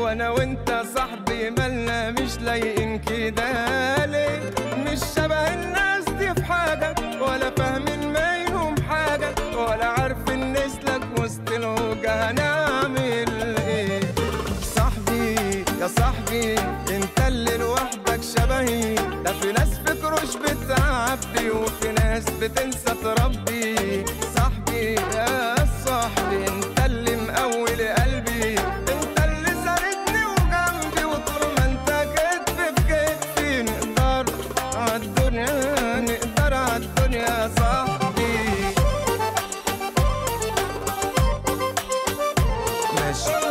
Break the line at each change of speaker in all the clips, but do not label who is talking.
وانا وانت صاحبي مالنا مش لايقين كده ليه مش شبه الناس دي في حاجة ولا فاهمين منهم حاجة ولا عارفين نسلك وسط الهوجة هنعمل ايه صاحبي يا صاحبي انت اللي لوحدك شبهي ده في ناس فكروش بتعبي وفي ناس بتنسى تربي صاحبي يا صاحبي انت اللي مقول قلبي انت اللي ساندني وجنبي وطول ما انت كتف في كتفي نقدر عالدنيا نقدر عالدنيا يا صاحبي ماشي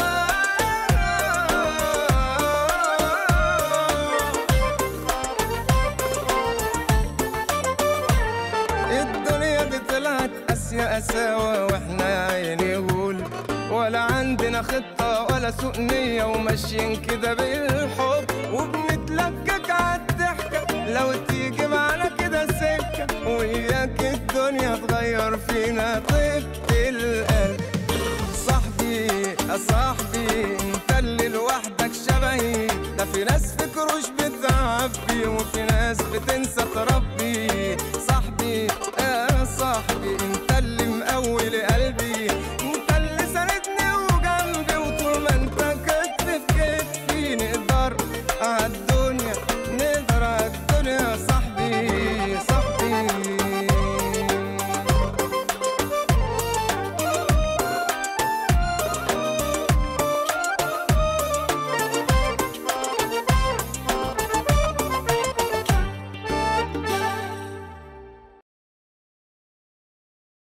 الدنيا دي طلعت قاسية قساوة واحنا يا عيني غول ولا عندنا خطة ولا سوء نية وماشيين كده بالحب وبنتلكك عالضحكة لو تيجي معانا كده سكة وياك الدنيا تغير فينا طيبة القلب صاحبي يا صاحبي انت اللي لوحدك شبهي ده في ناس فكروش بتعبي وفي ناس بتنسى